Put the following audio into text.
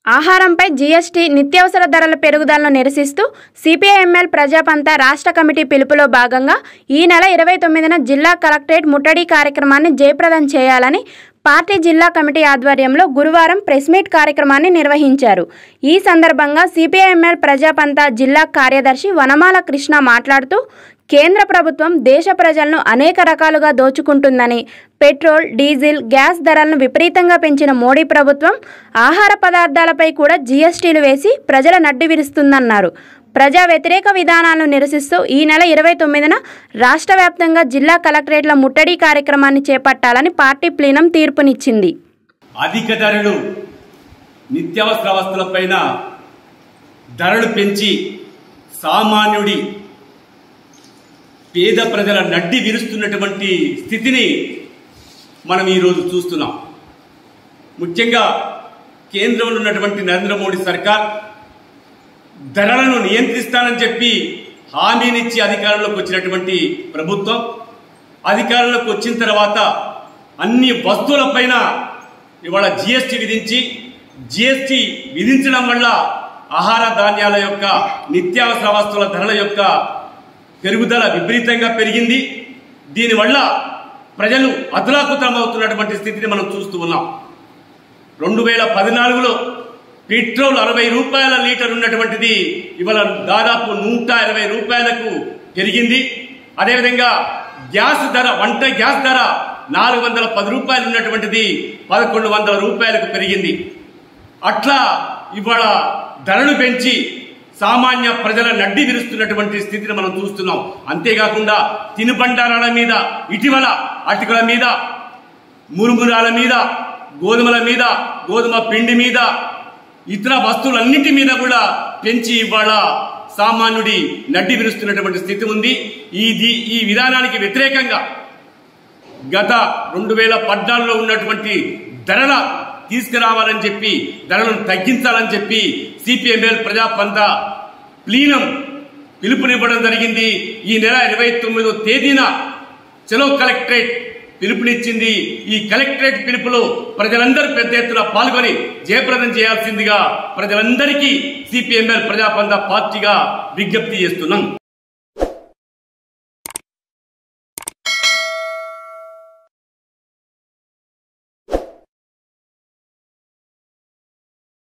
ఆహారంపై GST నిత్యావసర ధరల పెరుగుదలను నిరసిస్తూ సిపిఐఎంఎల్ ప్రజాపంత రాష్ట్ర కమిటీ పిలుపులో భాగంగా ఈ నెల ఇరవై తొమ్మిదిన జిల్లా కలెక్టరేట్ ముట్టడి కార్యక్రమాన్ని జయప్రదం చేయాలని పార్టీ జిల్లా కమిటీ ఆధ్వర్యంలో గురువారం ప్రెస్ మీట్ కార్యక్రమాన్ని నిర్వహించారు ఈ సందర్భంగా సిపిఐఎంఎల్ ప్రజాపంత జిల్లా కార్యదర్శి వనమాల కృష్ణ మాట్లాడుతూ కేంద్ర ప్రభుత్వం దేశ ప్రజలను అనేక రకాలుగా దోచుకుంటుందని పెట్రోల్ డీజిల్ గ్యాస్ ధరలను విపరీతంగా పెంచిన మోడీ ప్రభుత్వం ఆహార పదార్థాలపై కూడా జీఎస్టీలు వేసి ప్రజల నడ్డి విరుస్తుందన్నారు ప్రజా వ్యతిరేక విధానాలను నిరసిస్తూ ఈ నెల ఇరవై తొమ్మిదిన రాష్ట్ర వ్యాప్తంగా జిల్లా కలెక్టరేట్ల ముట్టడి కార్యక్రమాన్ని చేపట్టాలని పార్టీ ప్లీనం తీర్పునిచ్చింది అధిక ధరలు నిత్యావసర వస్తువులపైన ధరలు పెంచి సామాన్యుడి పేద ప్రజల నడ్డి విరుస్తున్నటువంటి స్థితిని మనం ఈరోజు చూస్తున్నాం ముఖ్యంగా కేంద్రంలో ఉన్నటువంటి నరేంద్ర మోడీ సర్కార్ ధరలను నియంత్రిస్తానని చెప్పి హామీనిచ్చి అధికారంలోకి వచ్చినటువంటి ప్రభుత్వం అధికారంలోకి వచ్చిన తర్వాత అన్ని వస్తువులపైన ఇవాళ జిఎస్టీ విధించి జిఎస్టీ విధించడం వల్ల ఆహార ధాన్యాల యొక్క నిత్యావసర వస్తువుల ధరల యొక్క పెరుగుదల విపరీతంగా పెరిగింది దీనివల్ల ప్రజలు అతలాకుతలమవుతున్నటువంటి స్థితిని మనం చూస్తూ ఉన్నాం రెండు వేల పద్నాలుగులో పెట్రోల్ అరవై రూపాయల లీటర్ ఉన్నటువంటిది ఇవాళ దాదాపు నూట ఇరవై రూపాయలకు పెరిగింది అదేవిధంగా గ్యాస్ ధర వంట గ్యాస్ ధర నాలుగు వందల పది రూపాయలు ఉన్నటువంటిది పదకొండు వందల రూపాయలకు పెరిగింది అట్లా ఇవాళ ధరలు పెంచి సామాన్య ప్రజల నడ్డి విరుస్తున్నటువంటి స్థితిని మనం చూస్తున్నాం అంతేకాకుండా తినుబండారాల మీద ఇటీవల అటుకుల మీద మురుమురాల మీద గోధుమల మీద గోధుమ పిండి మీద ఇతర వస్తువులన్నిటి మీద కూడా పెంచి ఇవాళ సామాన్యుడి నడ్డి విరుస్తున్నటువంటి స్థితి ఉంది ఇది ఈ విధానానికి వ్యతిరేకంగా గత రెండు వేల పద్నాలుగులో ఉన్నటువంటి ధరల తీసుకురావాలని చెప్పి ధరలను తగ్గించాలని చెప్పి సిపిఎంఎల్ ప్రజాపంత ప్లీనం పిలుపునివ్వడం జరిగింది ఈ నెల ఇరవై తొమ్మిదో తేదీన చలో కలెక్టరేట్ పిలుపునిచ్చింది ఈ కలెక్టరేట్ పిలుపులో ప్రజలందరూ పెద్ద ఎత్తున పాల్గొని జయప్రదం చేయాల్సిందిగా ప్రజలందరికీ సిపిఎంఎల్ ప్రజాపంత పార్టీగా విజ్ఞప్తి చేస్తున్నాం